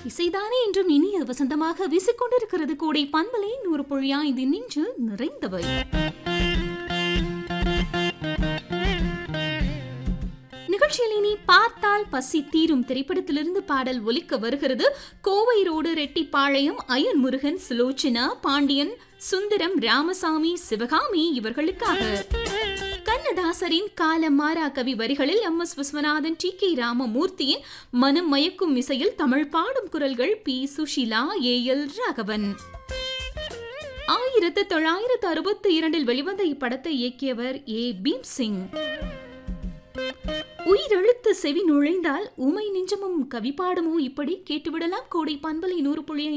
இசைதானே என்றும் இனிய வசந்தமாக வீசிக்கொண்டிருக்கிறது கூடை பண்பலை நூறு பொழியா இது நெஞ்சு நிறைந்தவை நிகழ்ச்சியில் இனி பார்த்தால் பசி தீரும் திரைப்படத்திலிருந்து பாடல் ஒலிக்க வருகிறது கோவை ரோடு ரெட்டிப்பாளையம் அயன் முருகன் சுலோச்சனா பாண்டியன் சுந்தரம் ராமசாமி சிவகாமி இவர்களுக்காக கண்ணதாசரின் காலம் மாறா கவி வரிகளில் M S Viswanathan T K ராமமூர்த்தியின் மனம் மயக்கும் இசையில் தமிழ் பாடும் குரல்கள் P Susheela A L Raghavan ஆயிரத்து தொள்ளாயிரத்து அறுபத்தி இரண்டில் வெளிவந்த இப்படத்தை இயக்கியவர் ஏ பீம் சிங் உயிரெழுத்து செவி நுழைந்தால் உமை நெஞ்சமும் கவி பாடுமோ இப்படி கேட்டுவிடலாம் கோடை பண்பலை நூறு புள்ளி